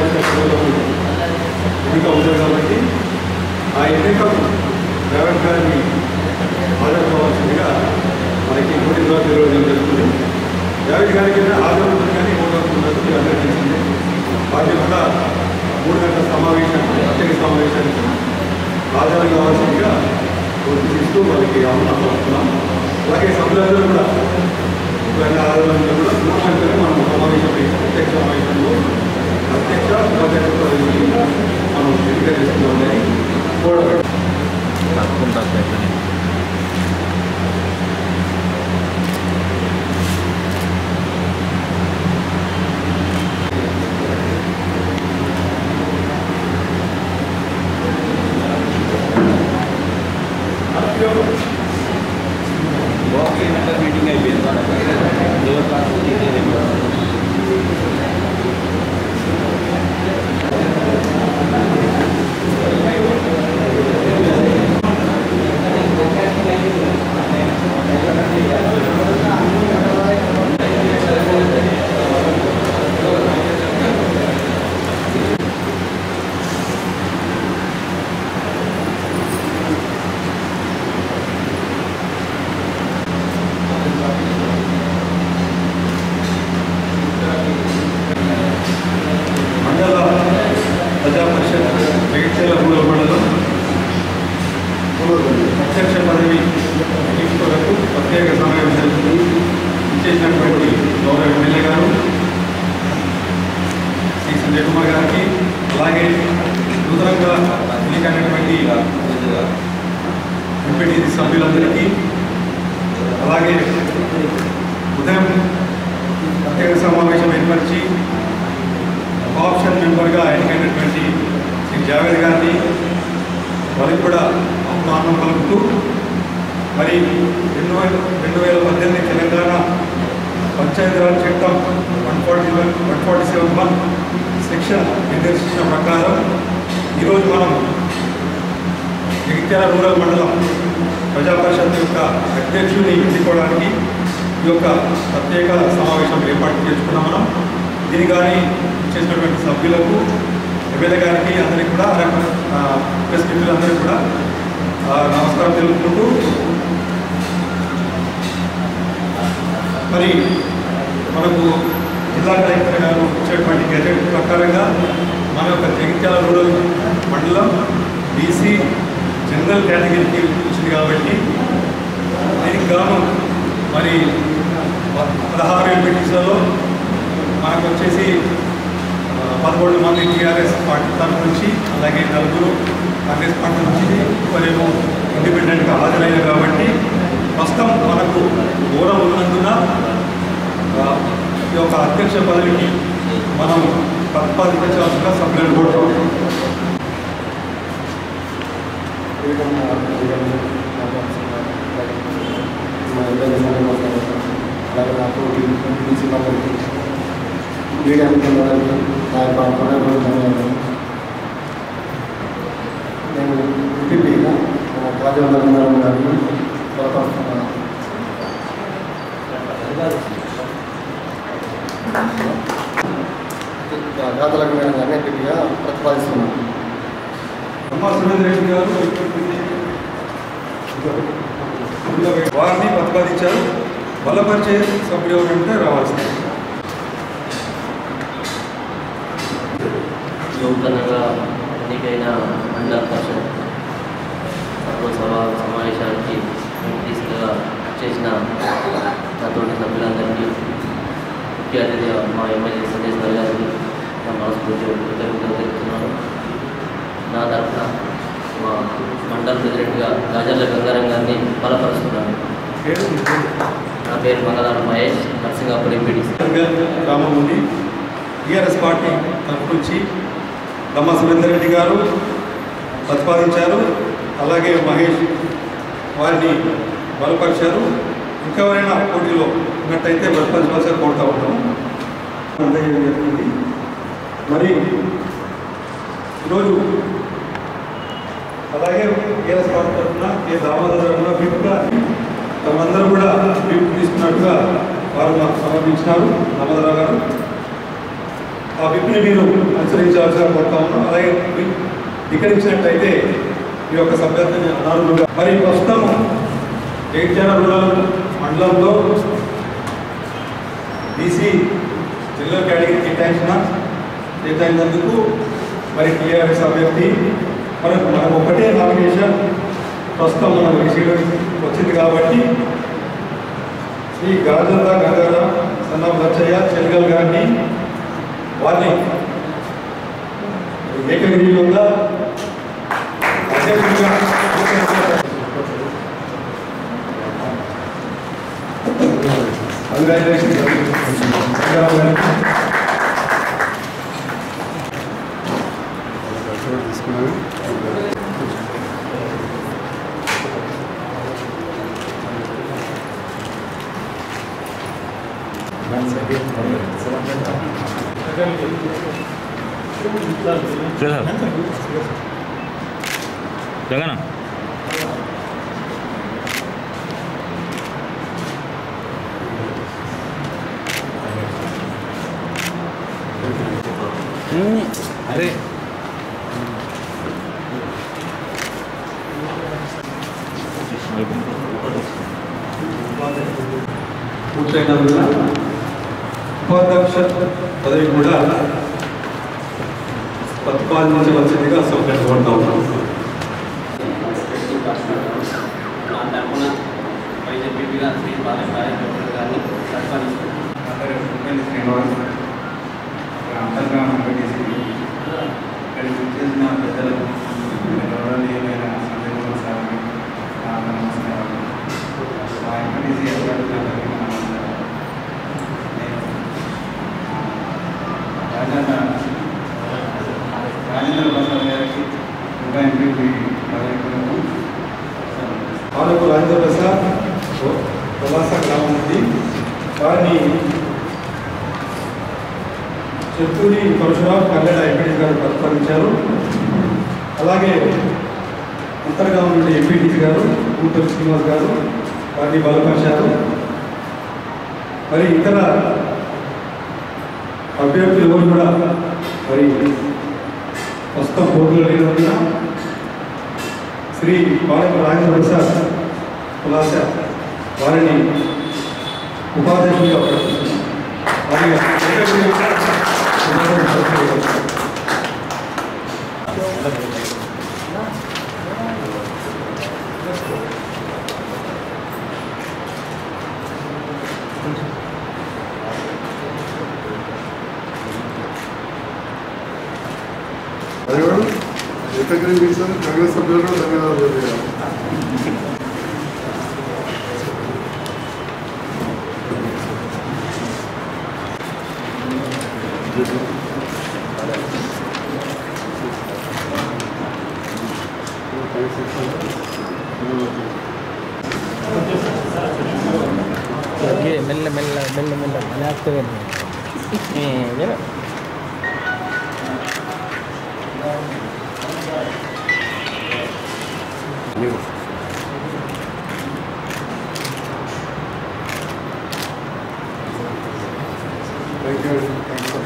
పరిషత్తులో ఎన్నిక ఉంది కాబట్టి ఆ ఎన్నికకు రేవంత్ గారిని హాజరు కావాల్సిందిగా మనకి నోటీసులో తెలియడం జరుగుతుంది రేవంత్ గారి కింద హాజరు ఉంటుంది కానీ ఓటవుతున్నది మీ అందరికీ తెలిసింది వాటి వల్ల మూడు గంటల సమావేశానికి ప్రత్యేక సమావేశానికి హాజరు కావాల్సిందిగా నోటీస్ వాళ్ళకి ఆహ్వానం వస్తున్నాం అలాగే సభ్యులందరూ కూడా ఇవన్నీ ఆధారంగా కూడా ముఖ్యమంత్రి మనం సమావేశం చేసి ప్రత్యక్ష సమావేశంలో ప్రత్యక్ష ఉపాధ్యక్ష పదవిని మనం ఎన్నిక చేస్తున్నామని కోరబడి తప్పకుండా ప్రయత్నం మీటింగ్ అయిపోయింది మండల ప్రజా పరిషత్ జగిత్యాల రూరల్ మండలం అధ్యక్ష పదవి తీసుకోవరకు ప్రత్యేక సమావేశానికి ఇచ్చేసినటువంటి గౌరవ ఎమ్మెల్యే గారు శ్రీ సంజయ్ కుమార్ గారికి అలాగే నూతనంగా ఎన్నికైనటువంటి ఎంపీటీసీ సభ్యులందరికీ అలాగే ఉదయం ప్రత్యేక సమావేశం ఏర్పరిచి ఆప్షన్ మెంబర్గా ఎన్నికైనటువంటి శ్రీ జావేద్ గారిని వారికి కూడా ఆహ్వానం పలుకుతూ మరి రెండు వేల రెండు వేల పద్దెనిమిది తెలంగాణ పంచాయతీరాజ్ చట్టం one forty one one forty seven one section నిర్దేశించిన ప్రకారం ఈరోజు మనం జగిత్యాల రూరల్ మండలం ప్రజా పరిషత్ యొక్క అధ్యక్షుడిని ఎన్నుకోవడానికి ఈ యొక్క ప్రత్యేక సమావేశం ఏర్పాటు చేసుకున్నాం మనం దీని కానీ చేసినటువంటి సభ్యులకు ఎమ్మెల్యే గారికి అందరికీ కూడా ఆ, ప్రెస్ మిత్రులందరికీ కూడా ఆ, నమస్కారం తెలుపుకుంటూ మరి మనకు జిల్లా కలెక్టర్ గారు ఇచ్చేటువంటి గెజెట్ ప్రకారంగా మన యొక్క జగిత్యాల రూరల్ మండలం బీసీ జనరల్ కేటగిరీకి వచ్చింది కాబట్టి దీనికి గాను మరి ప- పదహారు ఎంపీటీసీలలో మనకు వచ్చేసి ఆ, పదకొండు మంది టీఆర్ఎస్ పార్టీ తరఫు నుంచి అలాగే నలుగురు కాంగ్రెస్ పార్టీ నుంచి మరేమో ఇండిపెండెంట్గా హాజరయ్యారు కాబట్టి ప్రస్తుతం మనకు దూరం ఉన్నందున ఆ, ఈ యొక్క అధ్యక్ష పదవికి మనం ప్రతిపాదించాల్సిన సభ్యులను కోరుతాం అలాగే నాకు బీసీ వాళ్ళకి మీడియా మిత్రులందరికీ నా యొక్క హృదయపూర్వక ధన్యవాదాలు నేను ఎంపీగా మన రాజవందరం గారిని బలపరుస్తున్నాను గాతలకు మేడం గారిని ఎంపీగా ప్రతిపాదిస్తున్నాను అమ్మ సురేంద్ర రెడ్డి గారు వారిని ప్రతిపాదించారు బలపరిచే సభ్యుడు ఎవరంటే రావాల్సింది నూతనంగా ఎన్నికైన మండల పరిషత్ సర్వసభ సమావేశానికి తీసుకుగా చేసిన నాతోటి సభ్యులందరికీ ముఖ్య అతిథిగా మా ఎమ్మెల్యే సందేశ్ గారికి నా మనస్ఫూర్తి కృతజ్ఞతలు తెలుపుతున్నాను నా తరఫున మా మండల ప్రెసిడెంట్గా గాజర్ల గంగారం గారిని బలపరుస్తున్నాను పేరు నా పేరు మంగళారు మహేష్ నర్సింగాపూర్ ఎంపీటీసీ గ్రామం నుండి టీఆర్ఎస్ పార్టీ తరఫు నుంచి దమ్మ సురేందర్ రెడ్డి గారు ప్రతిపాదించారు అలాగే మహేష్ వారిని బలపరిచారు ఇంకెవరైనా పోటీలో ఉన్నట్టయితే బలపరచవలసిన కోరుతా ఉంటాం అందజేయడం జరుగుతుంది మరి ఈరోజు అలాగే టీఆర్ఎస్ పార్టీ తరఫున కే దామోదర్ తరఫున విప్గా తమందరూ కూడా విప్ తీసుకున్నట్టుగా వారు మాకు సమర్పించినారు దామోదరరావు గారు ఆ విప్ని మీరు అనుసరించాల్సిన కోరుతా ఉన్నాం అలాగే విప్ ధిక్కరించినట్లయితే ఈ యొక్క సభ్యతని అనర్హులుగా మరి ప్రస్తుతం జగిత్యాల రూరల్ మండలంలో బీసీ జిల్లా కేటగిరీ కేటాయించిన కేటాయించినందుకు మరి టీఆర్ఎస్ అభ్యర్థి మనకు మనకు ఒకటే నామినేషన్ ప్రస్తుతం మనం రిసీవ్ వచ్చింది కాబట్టి శ్రీ గాజల్ల గంగార సన్న లచ్చయ్య చెల్గల్ గారిని వారిని ఏకగ్రీవంగా అధ్యక్షుడిగా జగన్ అరే పూర్తయినందున ఉపాధ్యక్ష పదవి కూడా ప్రతిపాదించవలసిందిగా సౌకర్యం కోరుతా ఉన్నాం నా తరఫున వైద్యపీగా శ్రీ బాలకాయ గారిని ప్రతిపాదిస్తున్నాను అందరూ ఉప్పల్లి శ్రీనివాస్ అంతర్గా పెట్టేసి ఇక్కడికి వచ్చేసిన పెద్దలకు గౌరవనీయమైన సందేశం సార్కి నా నమస్కారాలు మా ఎంపీటీసీ అధికారులందరికీ నా నమస్కారాలు నేను రాజన్న రాజేంద్ర ప్రసాద్ గారికి ఉప ఎంపీ పదవికు ఆనకు రాజేంద్ర ప్రసాద్ ప్రవాస గ్రామం నుండి వారిని చెత్తూరి పరశురావు కల్లెడ ఎంపీటీ గారు ప్రతిపాదించారు అలాగే అంతర్గాం నుండి ఎంపీటీసీ గారు కూతురు శ్రీనివాస్ గారు వారిని బలపరిచారు మరి ఇతర అభ్యర్థులు ఎవరు కూడా మరి ప్రస్తుతం పోటీలో లేనందున శ్రీ బాలక రాజేంద్ర ప్రసాద్ కులాస వారిని ఉపాధ్యక్షుడిగా ప్రకటిస్తున్నాం వారిని ఏకగ్రీవంగా ఉపాధ్యక్షుడిగా అదివాడు ఏకగ్రీవించారు కాంగ్రెస్ సభ్యులు కూడా ధన్యవాదాలు తెలియాలి ये मिल मिल मिल मिल मने ಆಗ್ತದೆ ಏನು థ్యాంక్ యూ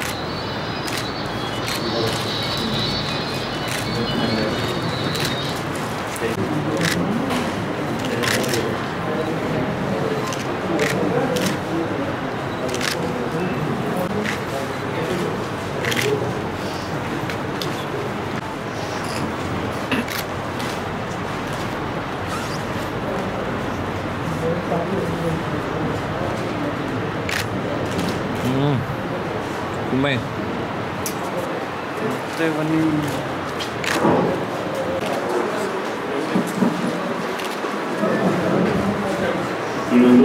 కుమ్మాయి ఈరోజు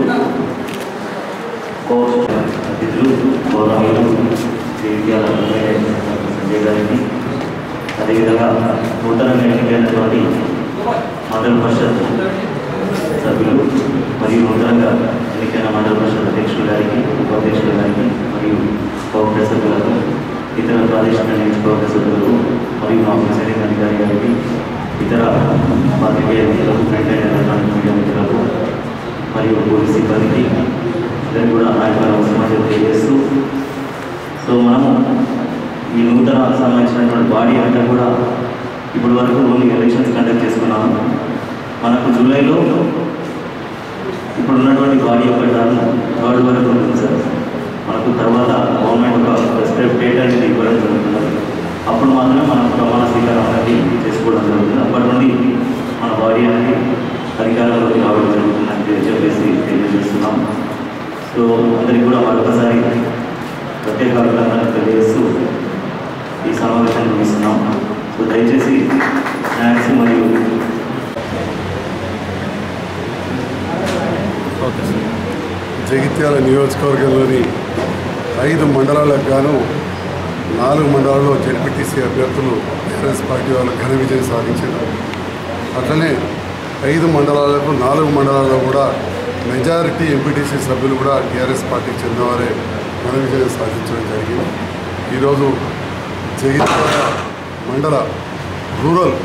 కోర్స్ అతిథులు గౌరవీయులు శ్రీ విద్యాల సంజయ్ గారికి అదేవిధంగా నూతనంగా ఎన్నికైనటువంటి మండల పరిషత్ సభ్యులు మరియు నూతనంగా ఎన్నికైన మండల పరిషత్ అధ్యక్షులు గారికి ఉపాధ్యక్షులు గారికి మరియు పౌర సభ్యులకు ఇతర ప్రాదేశిక నియోజకవర్గ సభ్యులకు మరియు మా ప్రిసైడింగ్ అధికారి గారికి ఇతర పాత్రికేయ మిత్రులకు ప్రింట్ అయిన ఎలక్ట్రానిక్ మీడియా మిత్రులకు మరియు పోలీస్ సిబ్బందికి అందరికీ కూడా నా యొక్క నమస్కారం తెలియజేస్తూ సో మనము ఈ నూతన సంబంధించినటువంటి బాడీ అంతా కూడా ఇప్పటి వరకు ఓన్లీ ఎలక్షన్స్ కండక్ట్ చేసుకున్నాము మనకు జూలైలో ఇప్పుడు ఉన్నటువంటి బాడీ యొక్క టర్మ్ థర్డ్ వరకు ఉంటుంది సార్ మనకు తర్వాత గవర్నమెంట్ ఒక ప్రిస్క్రైబ్ డేట్ అనేది ఇవ్వడం జరుగుతుంది అప్పుడు మాత్రమే మనం ప్రమాణ స్వీకారం అనేది చేసుకోవడం జరుగుతుంది అప్పటి నుండి మన బాడీ అనేది అధికారంలోకి రావడం జరుగుతుందని చెప్పేసి తెలియజేస్తున్నాం సో అందరికీ కూడా మరొకసారి ప్రత్యేక అభినందనలు తెలియజేస్తూ ఈ సమావేశాన్ని ముగిస్తున్నాం సో దయచేసి స్నాక్స్ మరియు ఓకే సార్ జగిత్యాల నియోజకవర్గంలోని ఐదు మండలాలకు గాను నాలుగు మండలాల్లో జడ్పీటీసీ అభ్యర్థులు టీఆర్ఎస్ పార్టీ వాళ్ళు ఘన విజయం సాధించారు అట్లనే ఐదు మండలాలకు నాలుగు మండలాల్లో కూడా మెజారిటీ ఎంపీటీసీ సభ్యులు కూడా టీఆర్ఎస్ పార్టీకి చెందినవారే ఘన విజయం సాధించడం జరిగింది ఈరోజు జగిత్యాల మండల రూరల్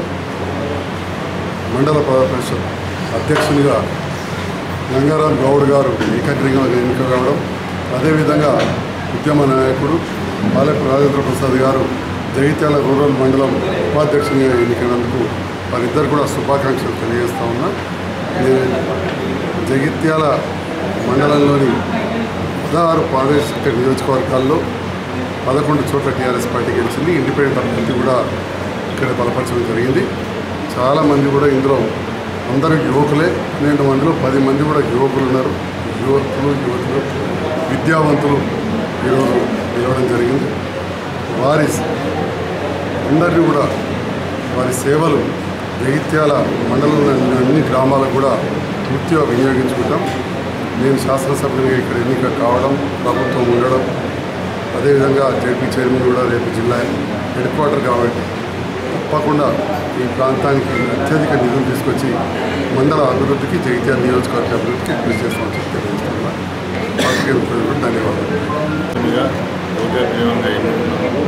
మండల ప్రజా పరిషత్ అధ్యక్షునిగా గంగారాం గౌడ్ గారు ఏకగ్రీవంగా ఎన్నిక కావడం అదేవిధంగా ఉద్యమ నాయకుడు పాలెపు రాజేంద్ర ప్రసాద్ గారు జగిత్యాల రూరల్ మండలం ఉపాధ్యక్షునిగా ఎన్నికైనందుకు వారిద్దరు కూడా శుభాకాంక్షలు తెలియజేస్తా ఉన్నా నేను జగిత్యాల మండలంలోని పదహారు ప్రాదేశిక నియోజకవర్గాల్లో పదకొండు చోట్ల టీఆర్ఎస్ పార్టీ గెలిచింది ఇండిపెండెంట్ అభ్యర్థి కూడా ఇక్కడ బలపరచడం జరిగింది చాలామంది కూడా ఇందులో అందరూ యువకులే పన్నెండు మందిలో పది మంది కూడా యువకులు ఉన్నారు యువకులు యువతులు విద్యావంతులు ఈరోజు నిలవడం జరిగింది వారి అందరినీ కూడా వారి సేవలు జగిత్యాల మండలంలోని అన్ని గ్రామాలకు కూడా పూర్తిగా వినియోగించుకుంటాం నేను శాసనసభ్యునిగా ఇక్కడ ఎన్నిక కావడం ప్రభుత్వం ఉండడం అదేవిధంగా జడ్పీ చైర్మన్ కూడా రేపు జిల్లా హెడ్ క్వార్టర్ కాబట్టి తప్పకుండా ఈ ప్రాంతానికి అత్యధిక నిధులు తీసుకొచ్చి మండల అభివృద్ధికి జగిత్యాల నియోజకవర్గ అభివృద్ధికి కృషి చేస్తామని చెప్పి తెలియజేస్తున్నా పార్టీ మిత్రులకు ధన్యవాదాలు ఎంపీగా ఏకగ్రీవంగా ఎన్నుకున్నాము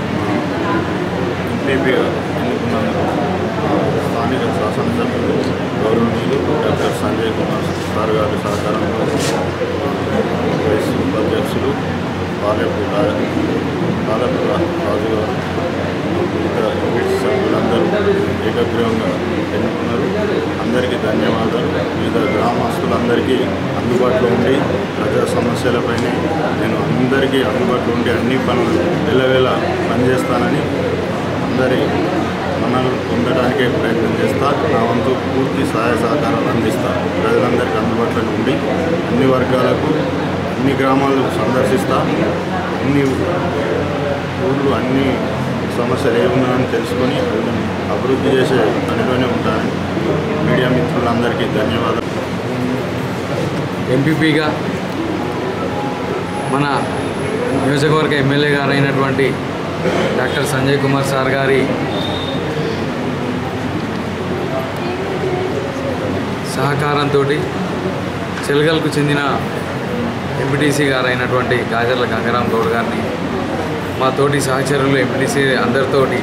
ఎంపీపీగా ఎన్నుకున్నందుకు స్థానిక శాసనసభ్యులు గౌరవనీయులు డాక్టర్ సంజయ్ కుమార్ సార్ గారి సహకారంలో వైస్ ఉపాధ్యక్షులు పాలెపు రా- పాలెపు రా- రాజు గారు ఇతర ఎంపీ సభ్యులందరూ ఏకగ్రీవంగా ఎన్నుకున్నారు అందరికీ ధన్యవాదాలు వివిధ గ్రామస్తులందరికీ అందుబాటులో ఉండి ప్రజా సమస్యలపైనే నేను అందరికీ అందుబాటులో ఉండి అన్ని పనులు వెళ్ళవేళ పనిచేస్తానని అందరి మనల్ని పొందడానికే ప్రయత్నం చేస్తా నా వంతు పూర్తి సహాయ సహకారాలు అందిస్తా ప్రజలందరికీ అందుబాటులో ఉండి అన్ని వర్గాలకు అన్ని గ్రామాలు సందర్శిస్తా అన్ని ఊళ్ళు అన్ని సమస్యలు ఏమున్నాయని తెలుసుకొని అవి అభివృద్ధి చేసే పనిలోనే ఉంటానని మీడియా మిత్రులందరికీ ధన్యవాదాలు ఎంపీపీగా మన నియోజకవర్గ ఎమ్మెల్యే గారు అయినటువంటి డాక్టర్ సంజయ్ కుమార్ సార్ గారి సహకారంతో చెలగల్కు చెందిన ఎంపీటీసీ గారు అయినటువంటి గాజర్ల గంగారాం గౌడ్ గారిని మా తోటి సహచరులు ఎంపీటీసీ అందరితోటి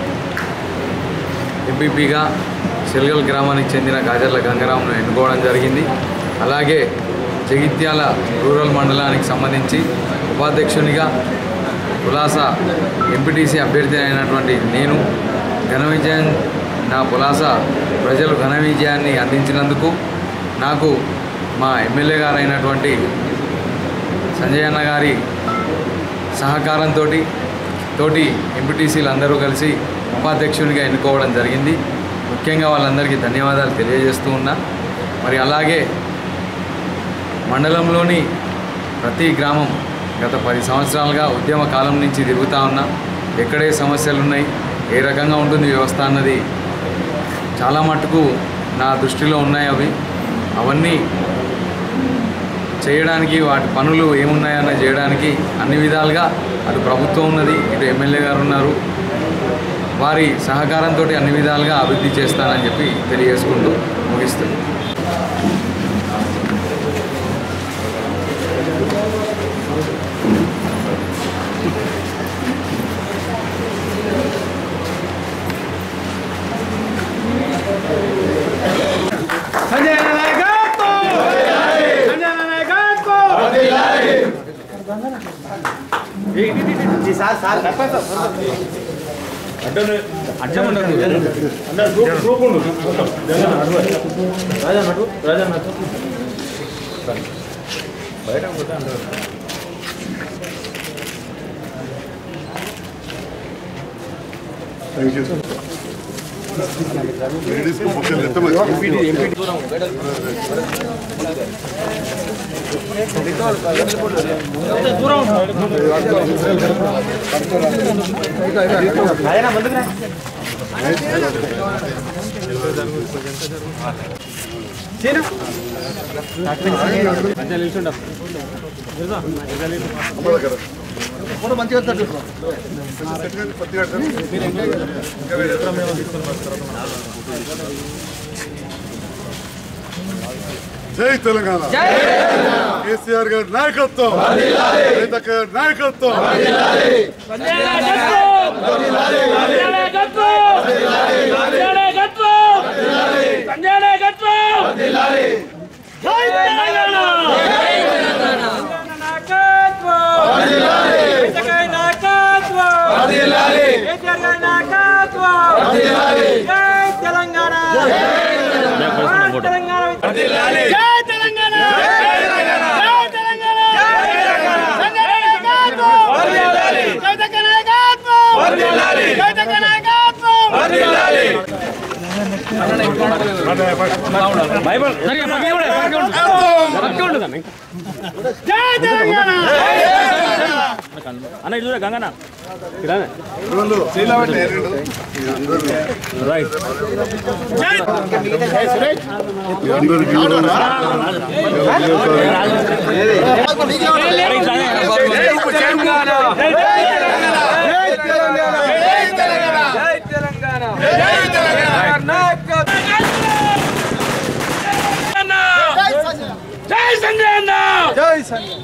ఎంపీపీగా చెలగల్ గ్రామానికి చెందిన గాజర్ల గంగారాంను ఎన్నుకోవడం జరిగింది అలాగే జగిత్యాల రూరల్ మండలానికి సంబంధించి ఉపాధ్యక్షునిగా పులాస ఎంపీటీసీ అభ్యర్థి అయినటువంటి నేను ఘన విజయం నా పులాస ప్రజలు ఘన విజయాన్ని అందించినందుకు నాకు మా ఎమ్మెల్యే గారు అయినటువంటి సంజయ్ అన్న గారి సహకారంతో తోటి ఎంపీటీసీలు అందరూ కలిసి ఉపాధ్యక్షునిగా ఎన్నుకోవడం జరిగింది ముఖ్యంగా వాళ్ళందరికీ ధన్యవాదాలు తెలియజేస్తూ ఉన్నా మరి అలాగే మండలంలోని ప్రతి గ్రామం గత పది సంవత్సరాలుగా ఉద్యమ కాలం నుంచి తిరుగుతూ ఉన్నా ఎక్కడే సమస్యలు ఉన్నాయి ఏ రకంగా ఉంటుంది వ్యవస్థ అన్నది చాలా మటుకు నా దృష్టిలో ఉన్నాయి అవి అవన్నీ చేయడానికి వాటి పనులు ఏమున్నాయన్న చేయడానికి అన్ని విధాలుగా అటు ప్రభుత్వం ఉన్నది ఇటు ఎమ్మెల్యే గారు ఉన్నారు వారి సహకారంతో అన్ని విధాలుగా అభివృద్ధి చేస్తానని చెప్పి తెలియజేసుకుంటూ ముగిస్తుంది సంజయ్ అన్న నాయకత్వం సంజయ్ అన్న నాయకత్వం అడ్డం ఉండదు థ్యాంక్ యూ లేడీస్ బుక్కలు ఎంత జై తెలంగాణ కేసీఆర్ గారి నాయకత్వం రైతక్క గారి నాయకత్వం అన్న ఇటు గంగన్న రోజులు మీ అందరూ మీ అందరికీ జై సంజయ్ అన్న జై సంజయ్